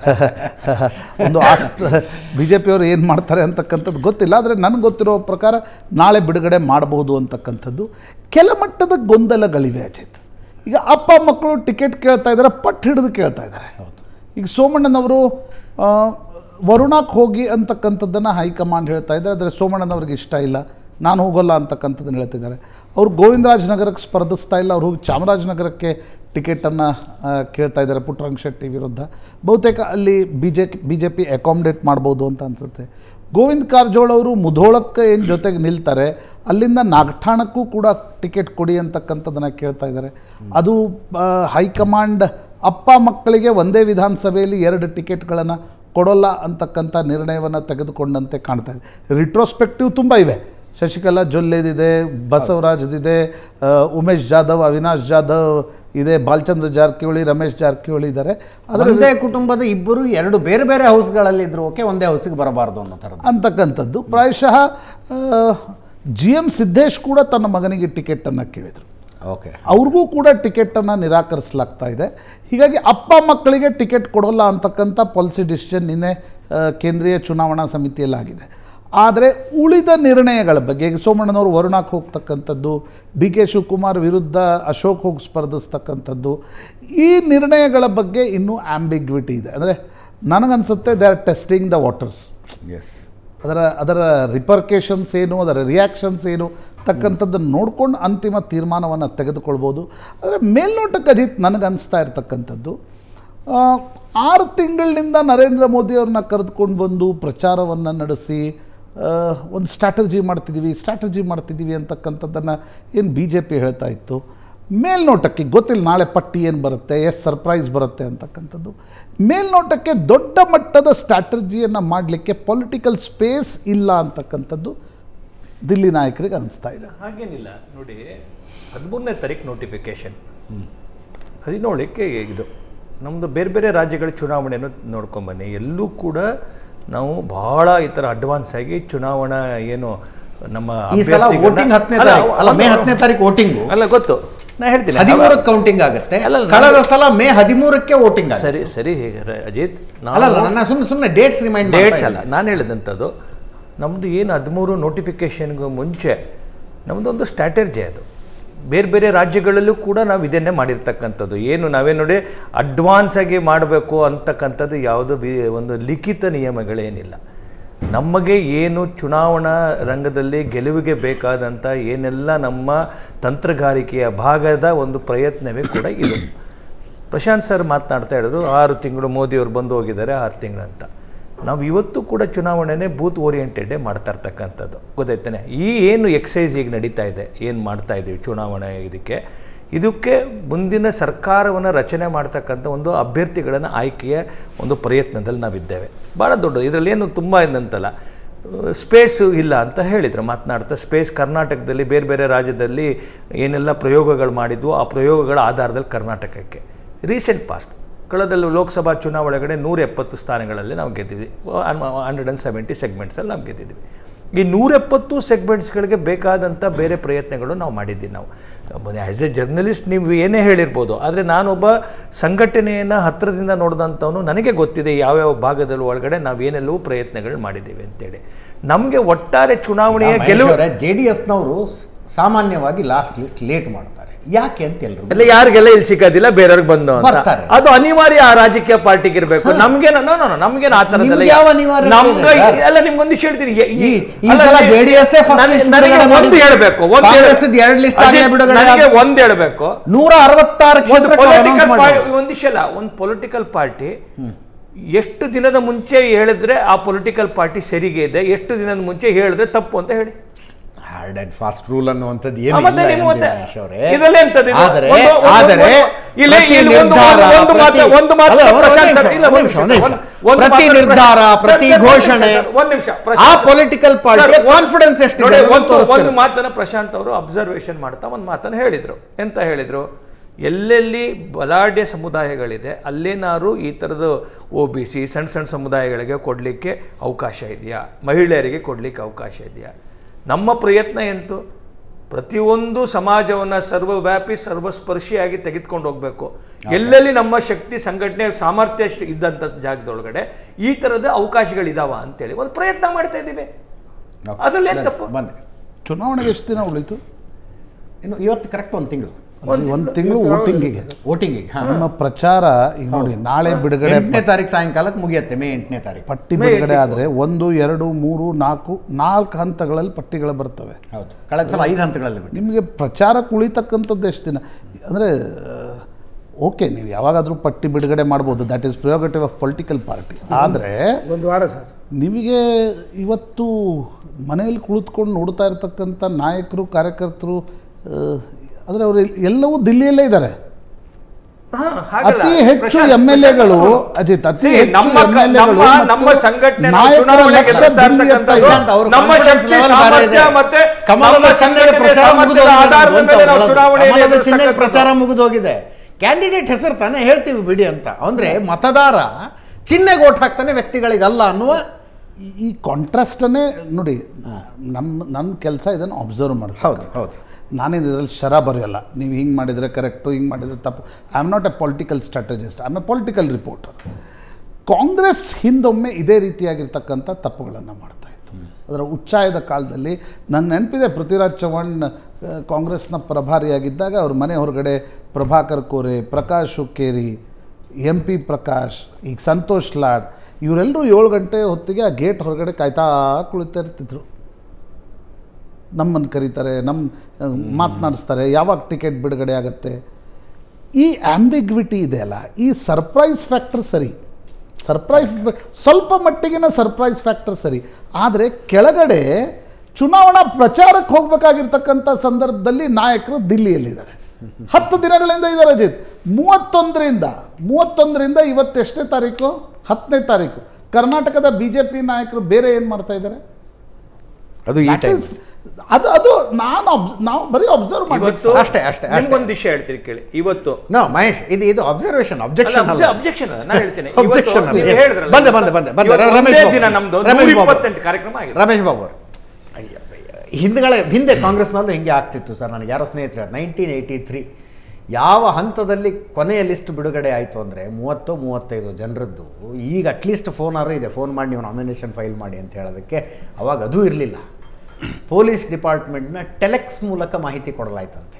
ಒಂದು ಆಸ್ತ ಬಿ ಜೆ ಪಿಯವರು ಏನು ಮಾಡ್ತಾರೆ ಅಂತಕ್ಕಂಥದ್ದು ಗೊತ್ತಿಲ್ಲ ಆದರೆ ನನಗೆ ಗೊತ್ತಿರೋ ಪ್ರಕಾರ ನಾಳೆ ಬಿಡುಗಡೆ ಮಾಡಬಹುದು ಅಂತಕ್ಕಂಥದ್ದು ಕೆಲ ಮಟ್ಟದ ಗೊಂದಲಗಳಿವೆ ಅಜಿತ್ ಈಗ ಅಪ್ಪ ಮಕ್ಕಳು ಟಿಕೆಟ್ ಕೇಳ್ತಾ ಇದ್ದಾರೆ ಪಟ್ಟು ಹಿಡಿದು ಕೇಳ್ತಾ ಇದ್ದಾರೆ ಈಗ ಸೋಮಣ್ಣನವರು ಆ, ವರುಣಕ್ಕೆ ಹೋಗಿ ಅಂತಕ್ಕಂಥದ್ದನ್ನು ಹೈಕಮಾಂಡ್ ಹೇಳ್ತಾ ಇದ್ದಾರೆ ಆದರೆ ಸೋಮಣ್ಣನವ್ರಿಗೆ ಇಷ್ಟ ಇಲ್ಲ ನಾನು ಹೋಗೋಲ್ಲ ಅಂತಕ್ಕಂಥದ್ದನ್ನು ಹೇಳ್ತಿದ್ದಾರೆ ಅವ್ರು ಗೋವಿಂದರಾಜನಗರಕ್ಕೆ ಸ್ಪರ್ಧಿಸ್ತಾ ಇಲ್ಲ ಅವ್ರು ಹೋಗಿ ಚಾಮರಾಜನಗರಕ್ಕೆ ಟಿಕೆಟನ್ನು ಕೇಳ್ತಾ ಇದ್ದಾರೆ ಪುಟ್ಟರಂಗ ಶೆಟ್ಟಿ ವಿರುದ್ಧ ಬಹುತೇಕ ಅಲ್ಲಿ B J B J P accommodate ಮಾಡ್ಬೋದು ಅಂತ ಅನಿಸುತ್ತೆ ಗೋವಿಂದ್ ಕಾರಜೋಳ ಅವರು ಮುಧೋಳಕ್ಕೆ ಏನು ಜೊತೆಗೆ ನಿಲ್ತಾರೆ ಅಲ್ಲಿಂದ ನಾಗಠಾಣಕ್ಕೂ ಕೂಡ ಟಿಕೆಟ್ ಕೊಡಿ ಅಂತಕ್ಕಂಥದ್ದನ್ನು ಕೇಳ್ತಾ ಇದ್ದಾರೆ ಅದು ಆ, ಹೈಕಮಾಂಡ್ ಅಪ್ಪ ಮಕ್ಕಳಿಗೆ ಒಂದೇ ವಿಧಾನಸಭೆಯಲ್ಲಿ ಎರಡು ಟಿಕೆಟ್ಗಳನ್ನು ಕೊಡೋಲ್ಲ ಅಂತಕ್ಕಂಥ ನಿರ್ಣಯವನ್ನು ತೆಗೆದುಕೊಂಡಂತೆ ಕಾಣ್ತಾ ಇದೆ ರಿಟ್ರೋಸ್ಪೆಕ್ಟಿವ್ ತುಂಬ ಇವೆ ಶಶಿಕಲಾ ಜೊಲ್ಲೆದಿದೆ ಬಸವರಾಜ್ದಿದೆ ಆ, ಉಮೇಶ್ ಜಾಧವ್ ಅವಿನಾಶ್ ಜಾಧವ್ ಇದೆ ಬಾಲಚಂದ್ರ ಜಾರಕಿಹೊಳಿ ರಮೇಶ್ ಜಾರಕಿಹೊಳಿ ಇದ್ದಾರೆ ಅದರ ಒಂದೇ ಕುಟುಂಬದ ಇಬ್ಬರು ಎರಡು ಬೇರೆ ಬೇರೆ ಹೌಸ್ಗಳಲ್ಲಿ ಇದ್ರು ಓಕೆ ಒಂದೇ ಹೌಸಿಗೆ ಬರಬಾರ್ದು ಅನ್ನೋ ಥರದ್ದು ಅಂತಕ್ಕಂಥದ್ದು ಪ್ರಾಯಶಃ ಜಿ ಎಮ್ ಸಿದ್ದೇಶ್ ಕೂಡ ತನ್ನ ಮಗನಿಗೆ ಟಿಕೆಟನ್ನು ಕೇಳಿದರು ಓಕೆ ಅವ್ರಿಗೂ ಕೂಡ ಟಿಕೆಟನ್ನು ನಿರಾಕರಿಸಲಾಗ್ತಾ ಇದೆ ಹೀಗಾಗಿ ಅಪ್ಪ ಮಕ್ಕಳಿಗೆ ಟಿಕೆಟ್ ಕೊಡೋಲ್ಲ ಅಂತಕ್ಕಂಥ ಪಾಲಿಸಿ ಡಿಸಿಷನ್ ನಿನ್ನೆ ಆ, ಕೇಂದ್ರೀಯ ಚುನಾವಣಾ ಸಮಿತಿಯಲ್ಲಿ ಆಗಿದೆ ಆದರೆ ಉಳಿದ ನಿರ್ಣಯಗಳ ಬಗ್ಗೆ ಈಗ ಸೋಮಣ್ಣನವರು ವರುಣಕ್ಕೆ ಹೋಗ್ತಕ್ಕಂಥದ್ದು ಡಿ ಕೆ ಶಿವಕುಮಾರ್ ವಿರುದ್ಧ ಅಶೋಕ್ ಹೋಗಿ ಸ್ಪರ್ಧಿಸ್ತಕ್ಕಂಥದ್ದು ಈ ನಿರ್ಣಯಗಳ ಬಗ್ಗೆ ಇನ್ನೂ ಆಂಬಿಗ್ವಿಟಿ ಇದೆ ಅಂದರೆ ನನಗನ್ಸುತ್ತೆ they are testing the waters as ಅದರ ಅದರ ರಿಪರ್ಕೇಷನ್ಸ್ ಏನು ಅದರ ರಿಯಾಕ್ಷನ್ಸ್ ಏನು ತಕ್ಕಂಥದ್ದನ್ನು ನೋಡ್ಕೊಂಡು ಅಂತಿಮ ತೀರ್ಮಾನವನ್ನು ತೆಗೆದುಕೊಳ್ಬೋದು ಆದರೆ ಮೇಲ್ನೋಟಕ್ಕೆ ಅಜಿತ್ ನನಗೆ ಅನಿಸ್ತಾ ಇರ್ತಕ್ಕಂಥದ್ದು ಆ, ಆರು ತಿಂಗಳಿನಿಂದ ನರೇಂದ್ರ ಮೋದಿ ಅವ್ರನ್ನ ಕರೆದುಕೊಂಡು ಬಂದು ಪ್ರಚಾರವನ್ನು ನಡೆಸಿ ಆ, ಒಂದು ಸ್ಟ್ರಾಟಜಿ ಮಾಡ್ತಿದ್ದೀವಿ ಸ್ಟ್ರಾಟಜಿ ಮಾಡ್ತಿದ್ದೀವಿ ಅಂತಕ್ಕಂಥದ್ದನ್ನು ಏನು ಬಿ ಜೆ ಪಿ ಹೇಳ್ತಾ ಇತ್ತು ಮೇಲ್ನೋಟಕ್ಕೆ ಗೊತ್ತಿಲ್ಲ ನಾಳೆ ಪಟ್ಟಿ ಏನು ಬರುತ್ತೆ ಎಷ್ಟು ಸರ್ಪ್ರೈಸ್ ಬರುತ್ತೆ ಅಂತಕ್ಕಂಥದ್ದು ಮೇಲ್ನೋಟಕ್ಕೆ ದೊಡ್ಡ ಮಟ್ಟದ ಸ್ಟ್ರಾಟಜಿಯನ್ನು ಮಾಡಲಿಕ್ಕೆ ಪೊಲಿಟಿಕಲ್ ಸ್ಪೇಸ್ ಇಲ್ಲ ಅಂತಕ್ಕಂಥದ್ದು ದಿಲ್ಲಿ ನಾಯಕರಿಗೆ ಅನಿಸ್ತಾ ಇದೆ ಹಾಗೇನಿಲ್ಲ ನೋಡಿ ಹದಿಮೂರನೇ ತಾರೀಕು ನೋಟಿಫಿಕೇಶನ್ ಹದಿನೇಳಕ್ಕೆ ಇದು ನಮ್ಮದು ಬೇರೆ ಬೇರೆ ರಾಜ್ಯಗಳ ಚುನಾವಣೆಯನ್ನು ನೋಡ್ಕೊಂಬನ್ನಿ ಎಲ್ಲೂ ಕೂಡ ನಾವು ಬಹಳ ಈ ಥರ ಅಡ್ವಾನ್ಸ್ ಆಗಿ ಚುನಾವಣಾ ಏನು ನಮ್ಮ ಈ ಸಲ ಅಭ್ಯರ್ಥಿಗಳನ್ನ- ವೋಟಿಂಗ್ ಹತ್ತನೇ ಅಲ್ಲ, ತಾರೀಕು ಅಲ್ಲ ಮೇ ಒಂದು- ಹತ್ತನೇ ತಾರೀಕು ವೋಟಿಂಗು ಅಲ್ಲ ಗೊತ್ತು ನಾ ಹೇಳ್ತೀನಿ ಹದಿಮೂರಕ್ಕೆ ಕೌಂಟಿಂಗ್ ಆಗುತ್ತೆ ಅಲ್ಲ, ಅಲ್ಲ, ಕಳೆದ ಸಲ ಮೇ ಹದಿಮೂರಕ್ಕೆ ವೋಟಿಂಗ್ ಆಗುತ್ತೆ ಸರಿ ಸರಿ ರ- ಅಜಿತ್ ಅಲ್ಲ ಅಲ್ಲ, ನಾವು ನನ್ನ ಸುಮ್ಮನೆ ಸುಮ್ಮನೆ ಡೇಟ್ಸ್ ರಿಮೈಂಡ್ ಡೇಟ್ಸ್ ಅಲ್ಲ ನಾನು ಹೇಳಿದಂಥದ್ದು ನಮ್ಮದು ಏನು ಹದಿಮೂರು ನೋಟಿಫಿಕೇಷನ್ಗೂ ಮುಂಚೆ ನಮ್ಮದೊಂದು ಸ್ಟ್ರಾಟರ್ಜಿ ಅದು ಬೇರೆ ಬೇರೆ ರಾಜ್ಯಗಳಲ್ಲೂ ಕೂಡ ನಾವು ಇದನ್ನೇ ಮಾಡಿರ್ತಕ್ಕಂಥದ್ದು ಏನು ನಾವೇ ನೋಡಿ ಅಡ್ವಾನ್ಸ್ ಆಗಿ ಮಾಡಬೇಕು ಅಂತಕ್ಕಂಥದ್ದು ಯಾವುದೋ ವಿ ಒಂದು ಲಿಖಿತ ನಿಯಮಗಳೇನಿಲ್ಲ ನಮಗೆ ಏನು ಚುನಾವಣಾ ರಂಗದಲ್ಲಿ ಗೆಲುವಿಗೆ ಬೇಕಾದಂಥ ಏನೆಲ್ಲ ನಮ್ಮ ತಂತ್ರಗಾರಿಕೆಯ ಭಾಗದ ಒಂದು ಪ್ರಯತ್ನವೇ ಕೂಡ ಇದು ಪ್ರಶಾಂತ್ ಸರ್ ಮಾತನಾಡ್ತಾ ಹೇಳಿದ್ರು ಆರು ತಿಂಗಳು ಮೋದಿಯವರು ಬಂದು ಹೋಗಿದ್ದಾರೆ ಆರು ತಿಂಗಳು ಅಂತ ನಾವು ಇವತ್ತು ಕೂಡ ಚುನಾವಣೆನೇ ಬೂತ್ ಓರಿಯೆಂಟೆಡೇ ಮಾಡ್ತಾ ಇರ್ತಕ್ಕಂಥದ್ದು ಗೊತ್ತಾಯ್ತಾನೆ ಈ ಏನು ಎಕ್ಸೈಸ್ ಈಗ ನಡೀತಾ ಇದೆ ಏನು ಮಾಡ್ತಾ ಇದ್ದೀವಿ ಚುನಾವಣೆ ಇದಕ್ಕೆ ಇದಕ್ಕೆ ಮುಂದಿನ ಸರ್ಕಾರವನ್ನು ರಚನೆ ಮಾಡ್ತಕ್ಕಂಥ ಒಂದು ಅಭ್ಯರ್ಥಿಗಳನ್ನು ಆಯ್ಕೆಯ ಒಂದು ಪ್ರಯತ್ನದಲ್ಲಿ ನಾವಿದ್ದೇವೆ ಭಾಳ ದೊಡ್ಡ ಇದರಲ್ಲಿ ಏನು ತುಂಬ ಏನಂತಲ್ಲ ಸ್ಪೇಸು ಇಲ್ಲ ಅಂತ ಹೇಳಿದರು ಮಾತನಾಡ್ತಾ ಸ್ಪೇಸ್ ಕರ್ನಾಟಕದಲ್ಲಿ ಬೇರೆ ಬೇರೆ ರಾಜ್ಯದಲ್ಲಿ ಏನೆಲ್ಲ ಪ್ರಯೋಗಗಳು ಮಾಡಿದ್ವು ಆ ಪ್ರಯೋಗಗಳ ಆಧಾರದಲ್ಲಿ ಕರ್ನಾಟಕಕ್ಕೆ ರೀಸೆಂಟ್ ಪಾಸ್ಟ್ ಕಳೆದ ಲೋಕಸಭಾ ಚುನಾವಣೆಗಡೆ ನೂರ ಎಪ್ಪತ್ತು ಸ್ಥಾನಗಳಲ್ಲಿ ನಾವು ಗೆದ್ದಿದ್ವಿ ಹಂಡ್ರೆಡ್ ಆ್ಯಂಡ್ ಸೆವೆಂಟಿ ಸೆಗ್ಮೆಂಟ್ಸಲ್ಲಿ ನಾವು ಗೆದ್ದಿದ್ವಿ ಈ ನೂರೆಪ್ಪತ್ತು ಸೆಗ್ಮೆಂಟ್ಸ್ಗಳಿಗೆ ಬೇಕಾದಂಥ ಬೇರೆ ಪ್ರಯತ್ನಗಳು ನಾವು ಮಾಡಿದ್ದೀವಿ ನಾವು ಆ್ಯಸ್ ಎ ಜರ್ನಲಿಸ್ಟ್ ನೀವು ಏನೇ ಹೇಳಿರ್ಬೋದು ಆದರೆ ನಾನೊಬ್ಬ ಸಂಘಟನೆಯನ್ನು ಹತ್ತಿರದಿಂದ ನೋಡಿದಂಥವನು ನನಗೆ ಗೊತ್ತಿದೆ ಯಾವ್ಯಾವ ಭಾಗದಲ್ಲಿ ಒಳಗಡೆ ನಾವು ಏನೆಲ್ಲವೂ ಪ್ರಯತ್ನಗಳು ಮಾಡಿದ್ದೀವಿ ಅಂತೇಳಿ ನಮಗೆ ಒಟ್ಟಾರೆ ಚುನಾವಣೆಯ ಗೆಲುವು ಜೆ ಡಿ ಎಸ್ನವರು ಸಾಮಾನ್ಯವಾಗಿ ಲಾಸ್ಟ್ ಲಿಸ್ಟ್ ಲೇಟ್ ಮಾಡ್ತಾರೆ ಯಾಕೆ ಅಂತ ಎಲ್ರು ಎಲ್ಲ ಯಾರಿಗೆಲ್ಲ ಇಲ್ಲಿ ಸಿಗೋದಿಲ್ಲ ಬೇರೆಯವ್ರಿಗೆ ಬಂದು ಅಂತ ಬರ್ತಾರೆ. ಅದು ಅನಿವಾರ್ಯ ಆ ರಾಜಕೀಯ ಪಾರ್ಟಿಗೆ ಇರಬೇಕು ನಮ್ಗೇನ ನೋ ನೋ ನಮ್ಗೇನು ಆ ಥರದ್ದೆಲ್ಲ ನಿಮ್ಗೆ ಯಾವ ಅನಿವಾರ್ಯತೆ ನಮ್ಗೆ ಇದೆ ಸರ್? ಅಲ್ಲ ನಿಮ್ಗೊಂದು ಇಷ್ಟು ಹೇಳ್ತೀನಿ ಈ- ಈ- ಈ- ಈ ಅಲ್ಲ, ಸಲ ನೀ- JDS ಏ first ನನಗೆ- list ನನಗೆ ಬಿಡುಗಡೆ ಒಂದು ಮಾಡಿದ್ದು. ಹೇಳ್ಬೇಕು ಒಂದು ಹೇಳ- ಕಾಂಗ್ರೆಸ್ಸಿದ್ದು ಎರಡು list ಆಗ್ಲೇ ಅಜಿತ್, ಬಿಡುಗಡೆ ನನಗೆ ಆಗಿದೆ. ಒಂದು ಹೇಳ್ಬೇಕು ನೂರ ಅರವತ್ತಾರು ಒಂದು ಕ್ಷೇತ್ರಕ್ಕೆ ಪೊಲಿಟಿಕಲ್ announce ಪಾರ್ಟಿ ಮಾಡಿದ್ರು. ಒಂದು ವಿಷಯ ಅಲ್ಲ ಒಂದು ಪೊಲಿಟಿಕಲ್ ಪಾರ್ಟಿ ಎಷ್ಟು ದಿನದ ಮುಂಚೆ ಹೇಳಿದ್ರೆ ಆ ಪೊಲಿಟಿಕಲ್ ಪಾರ್ಟಿ ಸರಿಗೆ ಇದೆ ಎಷ್ಟು ದಿನದ ಮುಂಚೆ ಹೇಳಿದ್ರೆ ತಪ್ಪು ಅಂತ ಹೇಳಿ ಹಾರ್ಡ್ ಅಂಡ್ ಫಾಸ್ಟ್ ರೂಲ್ ಅನ್ನುವಂಥದ್ದು ಆ, ಏನು ಮತ್ತೆ ಇಲ್ಲ ನೀವು ಮತ್ತೆ ಎಂ. ದಿನೇಶ್ ಅವರೇ. ಇದ್ರಲ್ಲಿ ಎಂತದ್ದು ಇದು? ಆದರೆ ಒಂದು- ಒಂದು- ಆದರೆ ಒಂದು- ಇಲ್ಲಿ- ಪ್ರತಿ ಇಲ್ಲಿ ಒಂದು- ನಿರ್ಧಾರ, ಒಂದು- ಒಂದು ಮಾತು- ಪ್ರತಿ- ಒಂದು ಮಾತು ಅಲ್ಲ, ಒಂದು ಪ್ರಶಾಂತ್ ನಿಮಿಷ, ಸರ್, ಇಲ್ಲ, ಒಂದು ಒಂದು ನಿಮಿಷ, ನಿಮಿಷ, ಒಂದು ಒಂದು- ಒಂದು ಪ್ರತಿ ಮಾತು ನಿರ್ಧಾರ ಸರ್, ಪ್ರತಿ ಸರ್, ಒಂದು ನಿಮಿಷ, ಘೋಷಣೆ ಸರ್, ಒಂದು ನಿಮಿಷ ಆ ಪ್ರಶಾಂತ್ ಪೊಲಿಟಿಕಲ್ ಪಾರ್ಟಿ ಸರ್, ಒಂದು- ಕಾನ್ಫಿಡೆನ್ಸ್ ಎಷ್ಟಿದೆ ನೋಡಿ, ಅನ್ನೋದನ್ನ ಒಂದು ತೋರಿಸ್ತಾರೆ. ಒಂದು ಮಾತನ್ನ ಪ್ರಶಾಂತ್ ಅವರು ಅಬ್ಸರ್ವೇಷನ್ ಮಾಡ್ತಾ ಒಂದು ಮಾತನ್ನ ಹೇಳಿದ್ರು ಎಂತ ಹೇಳಿದ್ರು ಎಲ್ಲೆಲ್ಲಿ ಬಲಾಢ್ಯ ಸಮುದಾಯಗಳಿದೆ ಅಲ್ಲೇನಾದ್ರು ಈ ಥರದ ಒ ಬಿ ಸಿ ಸಣ್ಣ ಸಣ್ಣ ಸಮುದಾಯಗಳಿಗೆ ಕೊಡಲಿಕ್ಕೆ ಅವಕಾಶ ಇದೆಯಾ ಮಹಿಳೆಯರಿಗೆ ಕೊಡಲಿಕ್ಕೆ ಅವಕಾಶ ಇದೆಯಾ ನಮ್ಮ ಪ್ರಯತ್ನ ಎಂತು ಪ್ರತಿಯೊಂದು ಸಮಾಜವನ್ನು ಸರ್ವವ್ಯಾಪಿ ಸರ್ವಸ್ಪರ್ಶಿಯಾಗಿ ತೆಗೆದುಕೊಂಡು ಹೋಗಬೇಕು ಎಲ್ಲೆಲ್ಲಿ ನಮ್ಮ ಶಕ್ತಿ ಸಂಘಟನೆ ಸಾಮರ್ಥ್ಯ ಶ್- ಇದ್ದಂಥ ಜಾಗದೊಳಗಡೆ ಈ ಥರದ ಅವಕಾಶಗಳಿದಾವ ಅಂತೇಳಿ ಒಂದು ಪ್ರಯತ್ನ ಮಾಡ್ತಾ ಇದ್ದೀವಿ ಅದ್ರಲ್ಲಿ ಏನು ತಪ್ಪು ಬಂದೆ ಚುನಾವಣೆಗೆ ಎಷ್ಟು ದಿನ ಉಳಿತು ಇನ್ನು ಇವತ್ತು ಕರೆಕ್ಟ್ ಒಂದು ತಿಂಗಳು ಒಂದು ತಿಂಗಳು ವೋಟಿಂಗಿಗೆ ವೋಟಿಂಗಿಗೆ ಹಾ ನಮ್ಮ ಪ್ರಚಾರ ಈಗ ನೋಡಿ ನಾಳೆ ಬಿಡುಗಡೆ ಎಂಟನೇ ತಾರೀಕು ಸಾಯಂಕಾಲಕ್ಕೆ ಮುಗಿಯುತ್ತೆ ಮೇ ಎಂಟನೇ ತಾರೀಕು ಪಟ್ಟಿ ಬಿಡುಗಡೆ ಆದರೆ ಒಂದು ಎರಡು ಮೂರು ನಾಲ್ಕು ನಾಲ್ಕು ಹಂತಗಳಲ್ಲಿ ಪಟ್ಟಿಗಳು ಬರ್ತವೆ ಹೌದು ಕಳೆದ ಸಲ ಐದು ಹಂತಗಳಲ್ಲಿ ಬಿಟ್ಟು ನಿಮಗೆ ಪ್ರಚಾರಕ್ಕೆ ಉಳಿತಕ್ಕಂಥದ್ದು ಎಷ್ಟು ದಿನ ಅಂದರೆ ಓಕೆ ನೀವು ಯಾವಾಗಾದರೂ ಪಟ್ಟಿ ಬಿಡುಗಡೆ ಮಾಡ್ಬೋದು that is prerogative of political party ಆದರೆ ಒಂದು ವಾರ ಸರ್ ನಿಮಗೆ ಇವತ್ತು ಮನೆಯಲ್ಲಿ ಕುಳಿತುಕೊಂಡು ನೋಡ್ತಾ ಇರ್ತಕ್ಕಂಥ ನಾಯಕರು ಕಾರ್ಯಕರ್ತರು ಅಂದರೆ ಅವರು ಎಲ್ಲವೂ ದಿಲ್ಲಿಯಲ್ಲೇ ಇದ್ದಾರೆ ಹಾ, ಹಾಗಲ್ಲ. ಅತಿ ಹೆಚ್ಚು ಪ್ರಶಾಂತ್, ಎಂ ಎಲ್ ಎಗಳು ಪ್ರಶಾಂತ್ ಅಜಿತ್ ಅತಿ See, ಹೆಚ್ಚು ನಮ್ಮ ಕ- MLA ಗಳು ನಮ್ಮ- ಮತ್ತು ನಮ್ಮ ಸಂಘಟನೆ ನಾಯಕರ ಚುನಾವಣೆಗೆ ಲಕ್ಷ್ಯ ಎದುರಿಸ್ತಾ ದಿಲ್ಲಿಯತ್ತ ಇರ್ತಕ್ಕಂಥದ್ದು ಇದೆ. ಅಂತ ಅವ್ರ ನಮ್ಮ confidence ಶಕ್ತಿ level ಬೇರೆ ಇದೆ. ಸಾಮರ್ಥ್ಯ ಮತ್ತೆ ಕಮಲದ ನಮ್ಮ ಚಿಹ್ನೆಗೆ ಸಂಘಟನೆಯ ಪ್ರಚಾರ ಸಾಮರ್ಥ್ಯದ ಮುಗಿದೋಗಿದೆ ಆಧಾರದ ಅಂತ ಮೇಲೆ ನಾವು ಹೇಳೋದು. ಚುನಾವಣೆಯಲ್ಲಿ ಕಮಲದ ಚಿಹ್ನೆಗೆ ಎದುರಿಸ್ತಕ್ಕಂಥದ್ದು. ಪ್ರಚಾರ ಮುಗಿದೋಗಿದೆ ಕ್ಯಾಂಡಿಡೇಟ್ ಹೆಸರು ತಾನೇ ಹೇಳ್ತೀವಿ ಬಿಡಿ ಅಂತ ಅಂದ್ರೆ ಮತದಾರ ಚಿಹ್ನೆಗೆ ಓಟ್ ಹಾಕ್ತಾನೆ ವ್ಯಕ್ತಿಗಳಿಗಲ್ಲ ಅನ್ನುವ ಈ- ಈ ಕಾಂಟ್ರಾಸ್ಟನ್ನೇ ನೋಡಿ ನಮ್ಮ ನನ್ನ ಕೆಲಸ ಇದನ್ನು ಅಬ್ಸರ್ವ್ ಮಾಡಿ ಹೌದು ಹೌದು ನಾನೇನು ಇದರಲ್ಲಿ ಶರ ಬರೆಯಲ್ಲ ನೀವು ಹಿಂಗೆ ಮಾಡಿದರೆ ಕರೆಕ್ಟು ಹಿಂಗೆ ಮಾಡಿದರೆ ತಪ್ಪು I am not a political strategist I am a political reporter Congress ಹಿಂದೊಮ್ಮೆ ಇದೇ ರೀತಿಯಾಗಿರ್ತಕ್ಕಂಥ ತಪ್ಪುಗಳನ್ನು ಮಾಡ್ತಾ ಇತ್ತು ಅದರ ಉಚ್ಚಾಯದ ಕಾಲದಲ್ಲಿ ನನ್ನ ನೆನಪಿದೆ ಪೃಥ್ವಿರಾಜ್ ಚೌಹಾಣ್ ಆ, ಕಾಂಗ್ರೆಸ್ನ ಪ್ರಭಾರಿಯಾಗಿದ್ದಾಗ ಅವ್ರ ಮನೆ ಹೊರಗಡೆ ಪ್ರಭಾಕರ್ ಕೋರೆ ಪ್ರಕಾಶ್ ಹುಕ್ಕೇರಿ ಎಂ ಪಿ ಪ್ರಕಾಶ್ ಈಗ ಸಂತೋಷ್ ಲಾಡ್ ಇವರೆಲ್ಲರೂ ಏಳು ಗಂಟೆ ಹೊತ್ತಿಗೆ ಆ ಗೇಟ್ ಹೊರಗಡೆ ಕಾಯ್ತಾ ಕುಳಿತಾ ಇರ್ತಿದ್ರು ನಮ್ಮನ್ನು ಕರೀತಾರೆ ನಮ್ಮ ಮಾತನಾಡಿಸ್ತಾರೆ ಯಾವಾಗ ಟಿಕೆಟ್ ಬಿಡುಗಡೆ ಆಗುತ್ತೆ ಈ ಆಂಬಿಗ್ವಿಟಿ ಇದೆಯಲ್ಲ ಈ ಸರ್ಪ್ರೈಸ್ ಫ್ಯಾಕ್ಟರ್ ಸರಿ ಸರ್ಪ್ರೈಸ್ ಸ್ವಲ್ಪ ಮಟ್ಟಿಗಿನ ಸರ್ಪ್ರೈಸ್ ಫ್ಯಾಕ್ಟರ್ ಸರಿ ಆದರೆ ಕೆಳಗಡೆ ಚುನಾವಣಾ ಪ್ರಚಾರಕ್ಕೆ ಹೋಗಬೇಕಾಗಿರ್ತಕ್ಕಂಥ ಸಂದರ್ಭದಲ್ಲಿ ನಾಯಕರು ದಿಲ್ಲಿಯಲ್ಲಿದ್ದಾರೆ ಹತ್ತು ದಿನಗಳಿಂದ ಇದ್ದಾರೆ ಅಜಿತ್ ಮೂವತ್ತೊಂದರಿಂದ ಮೂವತ್ತೊಂದರಿಂದ ಇವತ್ತೆಷ್ಟನೇ ತಾರೀಕು ಹತ್ತನೇ ತಾರೀಕು ಕರ್ನಾಟಕದ ಬಿ ಜೆ ಪಿ ನಾಯಕರು ಬೇರೆ ಏನು ಮಾಡ್ತಾ ಇದ್ದಾರೆ ಅದು ಈ That ಟೈಮ್ is- ಅದು ಅದು ನಾನು obs- ನಾವು ಬರೀ ಅಬ್ಸರ್ವ್ ಇವತ್ತು ಮಾಡಬೇಕು ಅಷ್ಟೇ, ಅಷ್ಟೇ, ಅಷ್ಟೇ. ನಿಮ್ಗೊಂದು ವಿಷಯ ಹೇಳ್ತೀನಿ ಕೇಳಿ ಇವತ್ತು ನೋ ಮಹೇಶ್ ಇದು ಇದು ಅಬ್ಸರ್ವೇಷನ್ ಅಬ್ಜೆಕ್ಷನ್ ಅಬ್ಜೆಕ್ಷನ್ ನಾನು ಹೇಳ್ತೇನೆ ಇವತ್ತು Objection ಅಲ್ಲ. ನೀವು ಹೇಳಿದ್ರಲ್ಲ ಬಂದೆ, ಬಂದೆ, ಬಂದೆ, ಬಂದೆ. ಇವತ್ತು ರಮೇಶ್ ಒಂದೇ ಬಾಬು. ದಿನ ನಮ್ದು ರಮೇಶ್ ನೂರ ಬಾಬು. ಇಪ್ಪತ್ತೆಂಟು ಕಾರ್ಯಕ್ರಮ ಆಗಿದೆ ರಮೇಶ್ ಬಾಬು ಅವರು ಹಿಂದ್ಗಳ ಹಿಂದೆ ಕಾಂಗ್ರೆಸ್ನಲ್ಲೂ ಹಿಂಗೆ ಆಗ್ತಿತ್ತು ಸರ್ ನನಗೆ ಯಾರೋ ಸ್ನೇಹಿತರು ನೈನ್ಟೀನ್ ಏಯ್ಟಿ ತ್ರೀ ಯಾವ ಹಂತದಲ್ಲಿ ಕೊನೆಯ ಲಿಸ್ಟ್ ಬಿಡುಗಡೆ ಆಯಿತು ಅಂದರೆ ಮೂವತ್ತು ಮೂವತ್ತೈದು ಜನರದ್ದು ಈಗ ಅಟ್ಲೀಸ್ಟ್ ಫೋನ್ ಆದ್ರೂ ಇದೆ ಫೋನ್ ಮಾಡಿ ನೀವು ನಾಮಿನೇಷನ್ ಫೈಲ್ ಮಾಡಿ ಅಂತ ಹೇಳೋದಕ್ಕೆ ಅವಾಗ ಅದೂ ಇರಲಿಲ್ಲ ಪೊಲೀಸ್ ಡಿಪಾರ್ಟ್ಮೆಂಟ್ನ ಟೆಲೆಕ್ಸ್ ಮೂಲಕ ಮಾಹಿತಿ ಕೊಡಲಾಯ್ತಂತೆ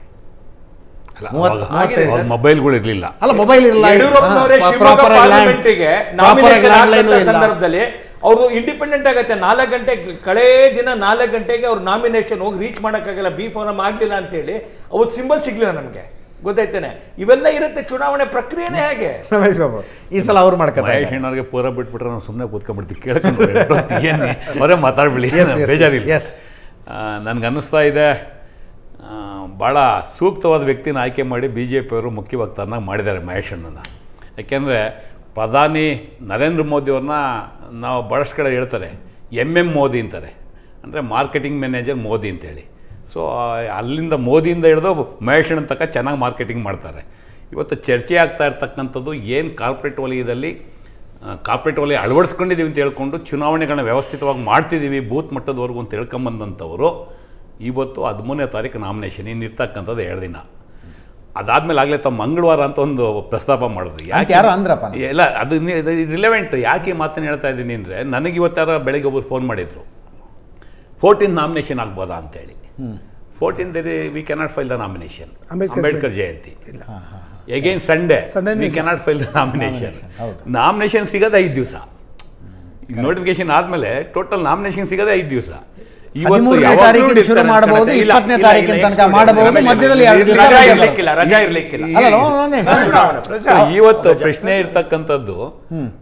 ಮೂವತ್ತು- ಮೂವತ್ತೈದು ಜನ- ಮೊಬೈಲ್ಗಳು ಇರಲಿಲ್ಲ ಅಲ್ಲ ಮೊಬೈಲ್ ಇರಲ್ಲ ಯಡಿಯೂರಪ್ಪನವರೇ ಶಿವಮೊಗ್ಗ ಪಾರ್ಲಿಮೆಂಟ್ಗೆ ನಾಮಿನೇಷನ್ ಆಗಂತ ಸಂದರ್ಭದಲ್ಲಿ ಅವ್ರದ್ದು ಇಂಡಿಪೆಂಡೆಂಟ್ ಆಗತ್ತೆ ನಾಲ್ಕು ಗಂಟೆ ಕಳೇ ದಿನ ನಾಲ್ಕು ಗಂಟೆಗೆ ಅವ್ರು ನಾಮಿನೇಷನ್ ಹೋಗಿ ರೀಚ್ ಮಾಡೋಕ್ಕಾಗಲ್ಲ ಬಿ ಫಾರಮ್ ಆಗಲಿಲ್ಲ ಅಂತೇಳಿ ಅವತ್ತು ಸಿಂಬಲ್ ಸಿಗ್ಲಿಲ್ಲ ನಮಗೆ ಗೊತ್ತಾಯ್ತೇನೆ ಇವೆಲ್ಲ ಇರುತ್ತೆ ಚುನಾವಣೆ ಪ್ರಕ್ರಿಯೆನೇ ಹೇಗೆ ರಮೇಶ್ ಬಾಬು ಈ ಸಲ ಅವ್ರು ಮಾಡ್ಕೊತಾ ಮಹೇಶ್ ಇದ್ದಾರೆ. ಅಣ್ಣವ್ರಿಗೆ ಪೂರ ಬಿಟ್ಬಿಟ್ರೆ ನಾವು ಸುಮ್ಮನೆ ಕೂತ್ಕೊಂಡ್ಬಿಡ್ತೀವಿ ಕೇಳ್ಕೊಂಡು ಏನು ಅವರೇ ಮಾತಾಡ್ಬಿಡಿ Yes, yes, ಬೇಜಾರಿಲ್ಲ yes. ನನಗೆ ಅನ್ನಿಸ್ತಾ ಇದೆ ಆ, ಭಾಳ ಸೂಕ್ತವಾದ ವ್ಯಕ್ತಿನ ಆಯ್ಕೆ ಮಾಡಿ ಬಿ ಜೆ ಪಿಯವರು ಮುಖ್ಯ ವಕ್ತಾರನಾಗಿ ಮಾಡಿದ್ದಾರೆ ಮಹೇಶ್ ಅಣ್ಣನ ಯಾಕೆಂದರೆ ಪ್ರಧಾನಿ ನರೇಂದ್ರ ಮೋದಿಯವ್ರನ್ನ ನಾವು ಭಾಳಷ್ಟು ಕಡೆ ಹೇಳ್ತಾರೆ ಎಮ್ ಎಮ್ ಮೋದಿ ಅಂತಾರೆ ಅಂದರೆ ಮಾರ್ಕೆಟಿಂಗ್ ಮ್ಯಾನೇಜರ್ ಮೋದಿ ಅಂತೇಳಿ ಸೊ ಅಲ್ಲಿಂದ ಮೋದಿಯಿಂದ ಹಿಡಿದು ಮಹೇಶ್ ಅಣ್ಣನ ತನಕ ಚೆನ್ನಾಗಿ ಮಾರ್ಕೆಟಿಂಗ್ ಮಾಡ್ತಾರೆ ಇವತ್ತು ಚರ್ಚೆ ಆಗ್ತಾ ಇರ್ತಕ್ಕಂಥದ್ದು ಏನು ಕಾರ್ಪೊರೇಟ್ ವಲಯದಲ್ಲಿ ಕಾರ್ಪೊರೇಟ್ ವಲಯ ಅಳವಡಿಸ್ಕೊಂಡಿದ್ದೀವಿ ಅಂತ ಹೇಳ್ಕೊಂಡು ಚುನಾವಣೆಗಳನ್ನ ವ್ಯವಸ್ಥಿತವಾಗಿ ಮಾಡ್ತಿದ್ದೀವಿ ಬೂತ್ ಮಟ್ಟದವರೆಗೂ ಅಂತ ಹೇಳ್ಕೊಂಬಂದಂಥವರು ಇವತ್ತು ಹದಿಮೂರನೇ ತಾರೀಕು ನಾಮಿನೇಷನ್ ಇನ್ನು ಇರ್ತಕ್ಕಂಥದ್ದು ಎರಡು ದಿನ ಅದಾದ್ಮೇಲೆ ಆಗಲೇ ತಾವು ಮಂಗಳವಾರ ಅಂತ ಒಂದು ಪ್ರಸ್ತಾಪ ಮಾಡಿದ್ರು ಅಂತ ಯಾರೋ ಅಂದ್ರಪ್ಪ ನಾನು. ಇಲ್ಲ ಅದು ರಿಲೆವೆಂಟ್ ಯಾಕೆ ಈ ಮಾತನ್ನು ಹೇಳ್ತಾ ಇದ್ದೀನಿ ಅಂದರೆ ನನಗೆ ಇವತ್ತಾರ ಬೆಳಗ್ಗೆ ಒಬ್ಬರು ಫೋನ್ ಮಾಡಿದರು ಫೋರ್ಟೀನ್ ನಾಮಿನೇಷನ್ ಆಗ್ಬೋದಾ ಅಂತೇಳಿ fourteen we cannot file the nomination Ambedkar Ambedkar Jayanti again Sunday Sunday we ನೇ cannot file the nomination nomination ಸಿಗೋದು ಐದು ದಿವಸ ನೋಟಿಫಿಕೇಶನ್ ಆದಮೇಲೆ ಟೋಟಲ್ ನಾಮಿನೇಷನ್ ಸಿಗೋದೇ ಐದು ದಿವಸ ಹದಿಮೂರನೇ ತಾರೀಕಿಗೆ ಶುರು ಮಾಡಬಹುದು ಇಪ್ಪತ್ತನೇ ತಾರೀಕಿನ ತನಕ ಮಾಡಬಹುದು ಮಧ್ಯದಲ್ಲಿ ಎರಡು ದಿವಸ ರಜಾ ರಜೆ ಇರ್ಲಿಕ್ಕಿಲ್ಲ ರಜಾ ಇರ್ಲಿಕ್ಕಿಲ್ಲ ಅಲ್ಲ, ಅಲ್ಲ, ಒಂದೇ ನಿಮಿಷ. ಸೊ ಇವತ್ತು ಪ್ರಶ್ನೆ ಇರ್ತಕ್ಕಂಥದ್ದು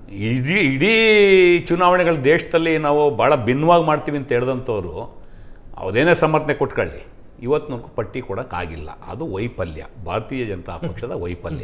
ಇಡೀ ಇಡೀ ಚುನಾವಣೆಗಳ ದೇಶದಲ್ಲಿ ನಾವು ಭಾಳ ಭಿನ್ನವಾಗಿ ಮಾಡ್ತೀವಿ ಅಂತ ಹೇಳಿದಂಥವ್ರು ಅವರೇನೇ ಸಮರ್ಥನೆ ಕೊಟ್ಕೊಳ್ಳಿ ಇವತ್ತಿನವರೆಗೂ ಪಟ್ಟಿ ಕೊಡೋಕ್ಕಾಗಿಲ್ಲ ಅದು ವೈಫಲ್ಯ ಭಾರತೀಯ ಜನತಾ ಪಕ್ಷದ ವೈಫಲ್ಯ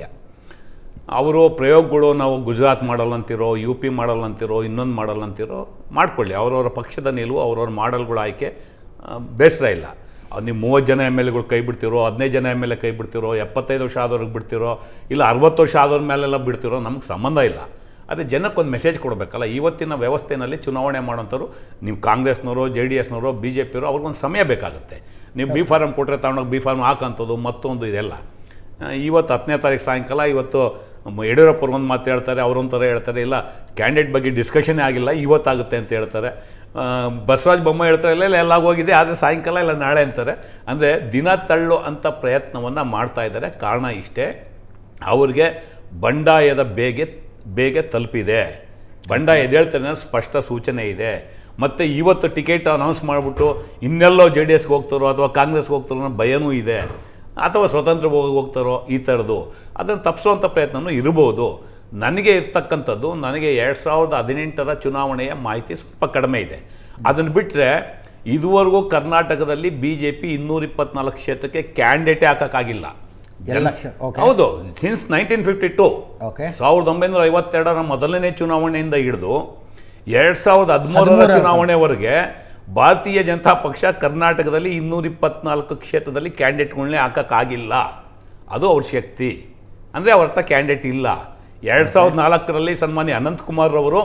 ಅವರು ಪ್ರಯೋಗಗಳು ನಾವು ಗುಜರಾತ್ ಮಾಡಲ್ಲ ಅಂತಿರೋ ಯು ಪಿ ಮಾಡಲ್ಲ ಅಂತಿರೋ ಇನ್ನೊಂದು ಮಾಡಲ್ಲ ಅಂತಿರೋ ಮಾಡ್ಕೊಳ್ಳಿ ಅವರವರ ಪಕ್ಷದ ನಿಲುವು ಅವ್ರವ್ರ ಮಾಡಲ್ಗಳ ಆಯ್ಕೆ ಆ, ಬೇಸರ ಇಲ್ಲ ಅವ್ರು ನೀವು ಮೂವತ್ತು ಜನ ಎಮ್ ಎಲ್ ಎಗಳು ಕೈ ಬಿಡ್ತಿರೋ ಹದಿನೈದು ಜನ ಎಮ್ ಎಲ್ ಎ ಕೈ ಬಿಡ್ತಿರೋ ಎಪ್ಪತ್ತೈದು ವರ್ಷ ಆದವ್ರಿಗೆ ಬಿಡ್ತಿರೋ ಇಲ್ಲ ಅರವತ್ತು ವರ್ಷ ಆದವ್ರ ಮೇಲೆಲ್ಲ ಬಿಡ್ತಿರೋ ನಮ್ಗೆ ಸಂಬಂಧ ಇಲ್ಲ ಆದರೆ ಜನಕ್ಕೊಂದು ಮೆಸೇಜ್ ಕೊಡಬೇಕಲ್ಲ ಇವತ್ತಿನ ವ್ಯವಸ್ಥೆಯಲ್ಲಿ ಚುನಾವಣೆ ಮಾಡೋಂಥವ್ರು ನೀವು ಕಾಂಗ್ರೆಸ್ನವರು ಜೆ ಡಿ ಎಸ್ನವರು ಬಿ ಜೆ ಪಿಯವರು ಅವ್ರಿಗೊಂದು ಸಮಯ ಬೇಕಾಗುತ್ತೆ ನೀವು ಬಿ ಫಾರಮ್ ಕೊಟ್ಟರೆ ತಗೊಂಡೋಗಿ ಬಿ ಫಾರ್ಮ್ ಹಾಕೋಂಥದ್ದು ಮತ್ತೊಂದು ಇದೆಲ್ಲ ಆ, ಇವತ್ತು ಹತ್ತನೇ ತಾರೀಕು ಸಾಯಂಕಾಲ ಇವತ್ತು ಮ- ಯಡಿಯೂರಪ್ಪರು ಒಂದು ಮಾತು ಹೇಳ್ತಾರೆ ಅವರೊಂಥರ ಹೇಳ್ತಾರೆ ಇಲ್ಲ ಕ್ಯಾಂಡಿಡೇಟ್ ಬಗ್ಗೆ ಡಿಸ್ಕಷನ್ನೇ ಆಗಿಲ್ಲ ಇವತ್ತಾಗುತ್ತೆ ಅಂತ ಹೇಳ್ತಾರೆ ಆ, ಬಸವರಾಜ ಬೊಮ್ಮಾಯಿ ಹೇಳ್ತಾರೆ ಇಲ್ಲ ಇಲ್ಲ ಎಲ್ಲ ಹೋಗಿದೆ ಆದರೆ ಸಾಯಂಕಾಲ ಇಲ್ಲ ನಾಳೆ ಅಂತಾರೆ ಅಂದರೆ ದಿನ ತಳ್ಳು ಅಂತ ಪ್ರಯತ್ನವನ್ನು ಮಾಡ್ತಾ ಇದ್ದಾರೆ ಕಾರಣ ಇಷ್ಟೇ ಅವ್ರಿಗೆ ಬಂಡಾಯದ ಬೇಗೆ ಬೇಗ ತಲುಪಿದೆ ಬಂಡಾಯ ಎದ್ದೇಳ್ತಾನೆ ಅನ್ನೋ ಸ್ಪಷ್ಟ ಸೂಚನೆ ಇದೆ ಮತ್ತು ಇವತ್ತು ಟಿಕೆಟ್ ಅನೌನ್ಸ್ ಮಾಡಿಬಿಟ್ಟು ಇನ್ನೆಲ್ಲೋ ಜೆ ಡಿ ಎಸ್ಗೆ ಹೋಗ್ತಾರೋ ಅಥವಾ ಕಾಂಗ್ರೆಸ್ಗೆ ಹೋಗ್ತಾರೋ ಅನ್ನೋ ಭಯನೂ ಇದೆ ಅಥವಾ ಸ್ವತಂತ್ರ ಹೋಗಿ ಹೋಗ್ತಾರೋ ಈ ಥರದ್ದು ಅದನ್ನು ತಪ್ಪಿಸುವಂಥ ಪ್ರಯತ್ನವೂ ಇರ್ಬೋದು ನನಗೆ ಇರ್ತಕ್ಕಂಥದ್ದು ನನಗೆ ಎರಡು ಸಾವಿರದ ಹದಿನೆಂಟರ ಚುನಾವಣೆಯ ಮಾಹಿತಿ ಸ್ವಲ್ಪ ಕಡಿಮೆ ಇದೆ ಅದನ್ನು ಬಿಟ್ಟರೆ ಇದುವರೆಗೂ ಕರ್ನಾಟಕದಲ್ಲಿ ಬಿ ಜೆ ಪಿ ಇನ್ನೂರ ಇಪ್ಪತ್ನಾಲ್ಕು ಕ್ಷೇತ್ರಕ್ಕೆ ಕ್ಯಾಂಡಿಡೇಟೇ ಹಾಕೋಕ್ಕಾಗಿಲ್ಲ ಎಲ್ಲ ಕ್ಷೇ- okay. ಹೌದು since nineteen fifty two Okay. ಸಾವಿರದ ಒಂಬೈನೂರ ಐವತ್ತೆರಡರ ಮೊದಲನೇ ಚುನಾವಣೆಯಿಂದ ಹಿಡಿದು ಎರಡು ಸಾವಿರದ ಹದಿಮೂರರ ಹದಿಮೂರರ ಚುನಾವಣೆವರೆಗೆ ಭಾರತೀಯ ಜನತಾ ಪಕ್ಷ ಕರ್ನಾಟಕದಲ್ಲಿ ಇನ್ನೂರ ಇಪ್ಪತ್ನಾಲ್ಕು ಕ್ಷೇತ್ರದಲ್ಲಿ ಕ್ಯಾಂಡಿಡೇಟ್ಗಳನ್ನೇ ಹಾಕೋಕ್ಕಾಗಿಲ್ಲ ಅದು ಅವ್ರ ಶಕ್ತಿ ಅಂದರೆ ಅವ್ರ ಹತ್ರ ಕ್ಯಾಂಡಿಡೇಟ್ ಇಲ್ಲ ಎರಡು ಸಾವಿರದ ನಾಲ್ಕರಲ್ಲಿ ಸನ್ಮಾನ್ಯ ಅನಂತಕುಮಾರ್ ಅವರು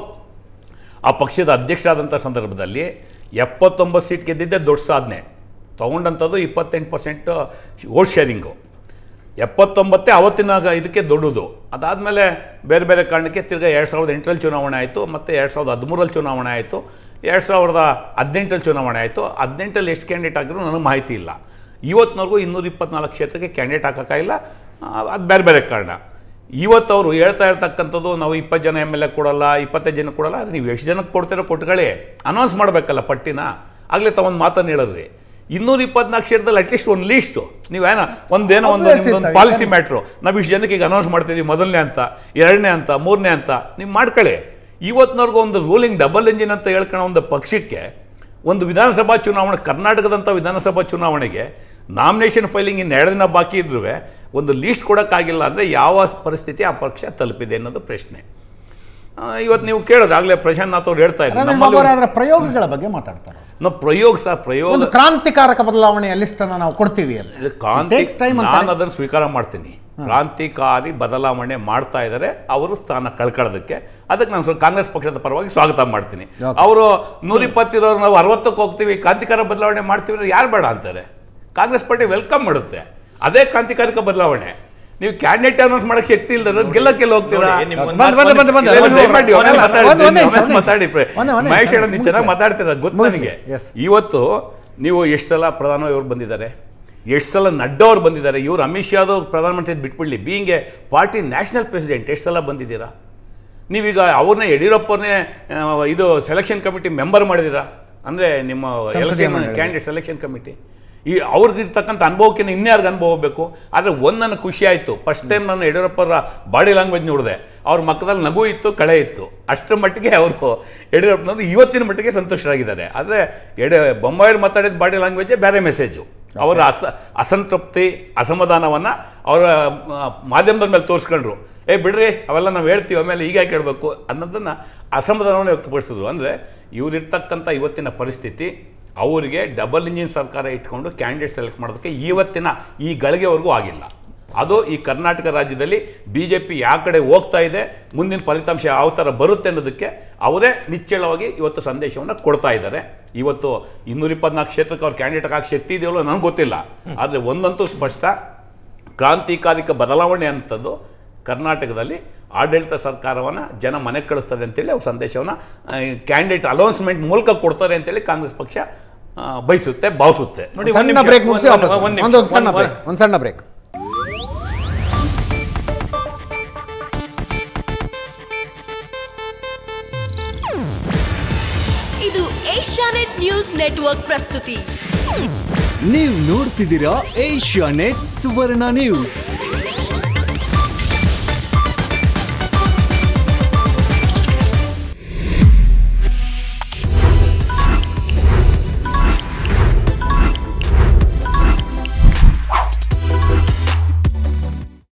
ಆ ಪಕ್ಷದ ಅಧ್ಯಕ್ಷರಾದಂಥ ಸಂದರ್ಭದಲ್ಲಿ ಎಪ್ಪತ್ತೊಂಬತ್ತು ಸೀಟ್ ಗೆದ್ದಿದ್ದೆ ದೊಡ್ಡ ಸಾಧನೆ ತೊಗೊಂಡಂಥದ್ದು ಇಪ್ಪತ್ತೆಂಟು ಪರ್ಸೆಂಟ್ ವೋಟ್ ಶೇರಿಂಗು ಎಪ್ಪತ್ತೊಂಬತ್ತೇ ಅವತ್ತಿನ ಇದಕ್ಕೆ ದೊಡ್ಡದು ಅದಾದಮೇಲೆ ಬೇರೆ ಬೇರೆ ಕಾರಣಕ್ಕೆ ತಿರ್ಗಾ ಎರಡು ಸಾವಿರದ ಎಂಟರಲ್ಲಿ ಚುನಾವಣೆ ಆಯಿತು ಮತ್ತು ಎರಡು ಸಾವಿರದ ಹದಿಮೂರಲ್ಲಿ ಚುನಾವಣೆ ಆಯಿತು ಎರಡು ಸಾವಿರದ ಹದಿನೆಂಟರಲ್ಲಿ ಚುನಾವಣೆ ಆಯಿತು ಹದಿನೆಂಟರಲ್ಲಿ ಎಷ್ಟು ಕ್ಯಾಂಡಿಡೇಟ್ ಆಗಿರೋ ನನಗೆ ಮಾಹಿತಿ ಇಲ್ಲ ಇವತ್ತಿನವರೆಗೂ ಇನ್ನೂರ ಇಪ್ಪತ್ನಾಲ್ಕು ಕ್ಷೇತ್ರಕ್ಕೆ ಕ್ಯಾಂಡಿಡೇಟ್ ಹಾಕೋಕ್ಕಾಗಿಲ್ಲ ಅದು ಬೇರೆ ಬೇರೆ ಕಾರಣ ಇವತ್ತು ಅವರು ಹೇಳ್ತಾ ಇರ್ತಕ್ಕಂಥದ್ದು ನಾವು ಇಪ್ಪತ್ತು ಜನ ಎಮ್ ಎಲ್ ಎ ಕೊಡಲ್ಲ ಇಪ್ಪತ್ತೈದು ಜನ ಕೊಡಲ್ಲ ಆದ್ರೆ ನೀವು ಎಷ್ಟು ಜನಕ್ಕೆ ಕೊಡ್ತೀರೋ ಕೊಟ್ಕೊಳ್ಳಿ ಅನೌನ್ಸ್ ಮಾಡಬೇಕಲ್ಲ ಪಟ್ಟಿನ ಆಗಲೇ ತಾವೊಂದು ಮಾತನ್ನು ಹೇಳಿದ್ರಿ ಇನ್ನೂರ ಇಪ್ಪತ್ನಾಲ್ಕು ಕ್ಷೇತ್ರದಲ್ಲಿ ಅಟ್ಲೀಸ್ಟ್ ಒಂದು ಲೀಸ್ಟು ನೀವೇನೋ ಒಂದೇನೋ ಒಂದು Obvious ನಿಮ್ದೊಂದು ಇತ್ತು. ಪಾಲಿಸಿ ಮ್ಯಾಟ್ರು ನಾವು ಇಷ್ಟು ಜನಕ್ಕೆ ಈಗ ಅನೌನ್ಸ್ ಮಾಡ್ತಿದ್ದೀವಿ ಮೊದಲನೇ ಅಂತ ಎರಡನೇ ಅಂತ ಮೂರನೇ ಅಂತ ನೀವು ಮಾಡ್ಕೊಳ್ಳಿ ಇವತ್ತಿನವ್ರಿಗೂ ಒಂದು ರೂಲಿಂಗ್ ಡಬಲ್ ಇಂಜಿನ್ ಅಂತ ಹೇಳ್ಕೊಳ್ಳೋ ಒಂದು ಪಕ್ಷಕ್ಕೆ ಒಂದು ವಿಧಾನಸಭಾ ಚುನಾವಣೆ ಕರ್ನಾಟಕದಂಥ ವಿಧಾನಸಭಾ ಚುನಾವಣೆಗೆ ನಾಮಿನೇಷನ್ ಫೈಲಿಂಗ್ ಇನ್ನು ಎರಡು ದಿನ ಬಾಕಿ ಇದ್ರೂ ಒಂದು ಲೀಸ್ಟ್ ಕೊಡೋಕ್ಕಾಗಿಲ್ಲ ಅಂದರೆ ಯಾವ ಪರಿಸ್ಥಿತಿ ಆ ಪಕ್ಷ ತಲುಪಿದೆ ಅನ್ನೋದು ಪ್ರಶ್ನೆ ಆ, ಇವತ್ತು ನೀವು ಕೇಳಿದ್ರೆ ಆಗಲೇ ಪ್ರಶಾಂತ್ ನಾಥ್ ಅವ್ರು ಹೇಳ್ತಾ ಇದ್ದಾರೆ ರಮೇಶ್ ಬಾಬು ನಮ್ಮಲ್ಲಿ ಅವರೇ ಅದರ ಪ್ರಯೋಗಗಳ ಬಗ್ಗೆ ಮಾತಾಡ್ತಾರೆ ನಾವು ಪ್ರಯೋಗ ಸಹ ಪ್ರಯೋಗ ಒಂದು ಕ್ರಾಂತಿಕಾರಕ ಬದಲಾವಣೆಯ ಲಿಸ್ಟ್ ಅನ್ನು ನಾವು ಕೊಡ್ತೀವಿ ಅಂತ ಇದು ಕ್ರಾಂತಿ Takes time ನಾನು ಅಂತಾರೆ. ಅದನ್ನು ಸ್ವೀಕಾರ ಮಾಡ್ತೀನಿ ಕ್ರಾಂತಿಕಾರಿ ಬದಲಾವಣೆ ಮಾಡ್ತಾ ಇದ್ದಾರೆ ಅವರು ಸ್ಥಾನ ಕಳ್ಕೊಳ್ಳೋದಕ್ಕೆ ಅದಕ್ಕೆ ನಾನು ಸ್ವಲ್ಪ ಕಾಂಗ್ರೆಸ್ ಪಕ್ಷದ ಪರವಾಗಿ ಸ್ವಾಗತ ಮಾಡ್ತೀನಿ Okay. ಅವರು ನೂರ ಇಪ್ಪತ್ತಿರೋರು ನಾವು ಅರವತ್ತಕ್ಕೆ ಹೋಗ್ತೀವಿ ಕ್ರಾಂತಿಕಾರ ಬದಲಾವಣೆ ಮಾಡ್ತೀವಿ ಅಂದ್ರೆ ಯಾರು ಬೇಡ ಅಂತಾರೆ ಕಾಂಗ್ರೆಸ್ ಪಾರ್ಟಿ ವೆಲ್ಕಮ್ ಮಾಡುತ್ತೆ ಅದೇ ಕ್ರಾಂತಿಕಾರಿಕ ಬದಲಾವಣೆ ನೀವು ಕ್ಯಾಂಡಿಡೇಟ್ ಅನೌನ್ಸ್ ಮಾಡಕ್ ಶಕ್ತಿ ಇಲ್ಲದ್ರೆ ಗೆಲ್ಲಕ್ಕೆಲ್ಲ ಹೋಗ್ತೀರಾ ನೋಡಿ, ನಿಮ್ಗೊಂದು ಬಂದ್- ಬಂದ್- ಬಂದ್- ಬಂದ್- ಇಲ್ಲ, ಒಂದ್- ದಯಮಾಡಿ ಒಂದ್- ಆಮೇಲೆ ಒಂದ್- ಮಾತಾಡಿ, ಒಂದ್- ಒಂದ್ ನಿಮಿಷ, ಆಮೇಲೆ ಒಂದ್ ಮಾತಾಡಿ ಒಂದ್- ಒಂದ್ ಮಹೇಶ್ ಅಣ್ಣ ನೀವು ಮುಗಿಸ್ಲಿ. ಚೆನ್ನಾಗಿ ಮಾತಾಡ್ತೀರ ಗೊತ್ತು ಮುಗಿಸ್ಲಿ, ನನಗೆ yes. ಇವತ್ತು ನೀವು ಎಷ್ಟು ಸಲ ಪ್ರಧಾನಿ ಅವ್ರು ಬಂದಿದ್ದಾರೆ ಎಷ್ಟು ಸಲ ನಡ್ಡಾ ಅವ್ರು ಬಂದಿದ್ದಾರೆ ಇವ್ರು ಅಮಿತ್ ಶಾದು ಪ್ರಧಾನಮಂತ್ರಿ ಬಿಟ್ಬಿಡ್ಲಿ being a party national president ಎಷ್ಟು ಸಲ ಬಂದಿದ್ದೀರಾ ನೀವೀಗ ಅವ್ರನ್ನೇ ಯಡಿಯೂರಪ್ಪನೇ ಆ, ಇದು ಸೆಲೆಕ್ಷನ್ ಕಮಿಟಿ ಮೆಂಬರ್ ಮಾಡಿದ್ದೀರಾ ಅಂದರೆ ನಿಮ್ಮ ಎಲೆಕ್ಷನ್ ಮಂಡಳಿ. ಕ್ಯಾಂಡಿಡೇಟ್ ಸೆಲೆಕ್ಷನ್ ಕಮಿಟಿ ಈ ಅವ್ರಿಗಿರ್ತಕ್ಕಂಥ ಅನುಭವಕ್ಕಿಂತ ಇನ್ಯಾರ್ಗೆ ಅನುಭವ ಹೋಗಬೇಕು ಆದರೆ ಒಂದು ನನಗೆ ಖುಷಿ ಆಯಿತು ಫಸ್ಟ್ ಟೈಮ್ ನಾನು ಯಡಿಯೂರಪ್ಪರ ಬಾಡಿ ಲ್ಯಾಂಗ್ವೇಜ್ ನೋಡಿದೆ ಅವ್ರ ಮಕ್ಕದಲ್ಲಿ ನಗು ಇತ್ತು ಕಳೆ ಇತ್ತು ಅಷ್ಟರ ಮಟ್ಟಿಗೆ ಅವರು ಯಡಿಯೂರಪ್ಪನವರು ಇವತ್ತಿನ ಮಟ್ಟಿಗೆ ಸಂತುಷ್ಟರಾಗಿದ್ದಾರೆ ಆದರೆ ಎಡೆ ಬೊಮ್ಮಾಯಿರು ಮಾತಾಡಿದ ಬಾಡಿ ಲ್ಯಾಂಗ್ವೇಜೇ ಬೇರೆ ಮೆಸೇಜು ಅವರ ಅಸ ಅಸಂತೃಪ್ತಿ ಅಸಮಾಧಾನವನ್ನು ಅವರ ಆ, ಮಾಧ್ಯಮದ ಮೇಲೆ ತೋರಿಸ್ಕೊಂಡ್ರು ಏ ಬಿಡ್ರಿ ಅವೆಲ್ಲ ನಾವು ಹೇಳ್ತೀವಿ ಆಮೇಲೆ ಈಗ ಯಾಕೆ ಹೇಳ್ಬೇಕು ಅನ್ನೋದನ್ನು ಅಸಮಾಧಾನವನ್ನು ವ್ಯಕ್ತಪಡಿಸಿದ್ರು ಅಂದರೆ ಇವರಿರ್ತಕ್ಕಂಥ ಇವತ್ತಿನ ಪರಿಸ್ಥಿತಿ ಅವರಿಗೆ ಡಬಲ್ ಇಂಜಿನ್ ಸರ್ಕಾರ ಇಟ್ಕೊಂಡು ಕ್ಯಾಂಡಿಡೇಟ್ ಸೆಲೆಕ್ಟ್ ಮಾಡೋದಕ್ಕೆ ಇವತ್ತಿನ ಈ ಗಳಿಗೆವರೆಗೂ ಆಗಿಲ್ಲ ಅದು ಈ ಕರ್ನಾಟಕ ರಾಜ್ಯದಲ್ಲಿ ಬಿ ಜೆ ಪಿ ಯಾವ ಕಡೆ ಹೋಗ್ತಾ ಇದೆ ಮುಂದಿನ ಫಲಿತಾಂಶ ಯಾವ ಥರ ಬರುತ್ತೆ ಅನ್ನೋದಕ್ಕೆ ಅವರೇ ನಿಚ್ಚಳವಾಗಿ ಇವತ್ತು ಸಂದೇಶವನ್ನು ಕೊಡ್ತಾ ಇದ್ದಾರೆ ಇವತ್ತು ಇನ್ನೂರ ಇಪ್ಪತ್ನಾಲ್ಕು ಕ್ಷೇತ್ರಕ್ಕೆ ಅವ್ರು ಕ್ಯಾಂಡಿಡೇಟ್ ಆಗಿ ಶಕ್ತಿ ಇದೆಯಲ್ಲೋ ನನಗೆ ಗೊತ್ತಿಲ್ಲ ಆದರೆ ಒಂದಂತೂ ಸ್ಪಷ್ಟ ಕ್ರಾಂತಿಕಾರಿಕ ಬದಲಾವಣೆ ಅಂತದ್ದು ಕರ್ನಾಟಕದಲ್ಲಿ ಆಡಳಿತ ಸರ್ಕಾರವನ್ನು ಜನ ಮನೆಗೆ ಕಳಿಸ್ತಾರೆ ಅಂತೇಳಿ ಅವ್ರ ಸಂದೇಶವನ್ನು ಕ್ಯಾಂಡಿಡೇಟ್ ಅನೌನ್ಸ್ಮೆಂಟ್ ಮೂಲಕ ಕೊಡ್ತಾರೆ ಅಂತೇಳಿ ಕಾಂಗ್ರೆಸ್ ಪಕ್ಷ ಆ, ಬಯಸುತ್ತೆ ಭಾವಿಸುತ್ತೆ ನೋಡಿ, ಒಂದ್ ಸಣ್ಣ ನಿಮಿಷ, ಬ್ರೇಕ್ ಮುಗಿಸಿ ಒಂದ್- ವಾಪಸ್ ಒಂದ್ ನಿಮಿಷ, ಒಂದೊಂದು ಸಣ್ಣ ಒಂದ್- ಬ್ರೇಕ್ ಒಂದು ಸಣ್ಣ ಬ್ರೇಕ್ ಇದು ಏಷ್ಯಾನೆಟ್ ನ್ಯೂಸ್ ನೆಟ್ವರ್ಕ್ ಪ್ರಸ್ತುತಿ ನೀವು ನೋಡ್ತಿದ್ದೀರಾ ಏಷ್ಯಾ ನೆಟ್ ಸುವರ್ಣ ನ್ಯೂಸ್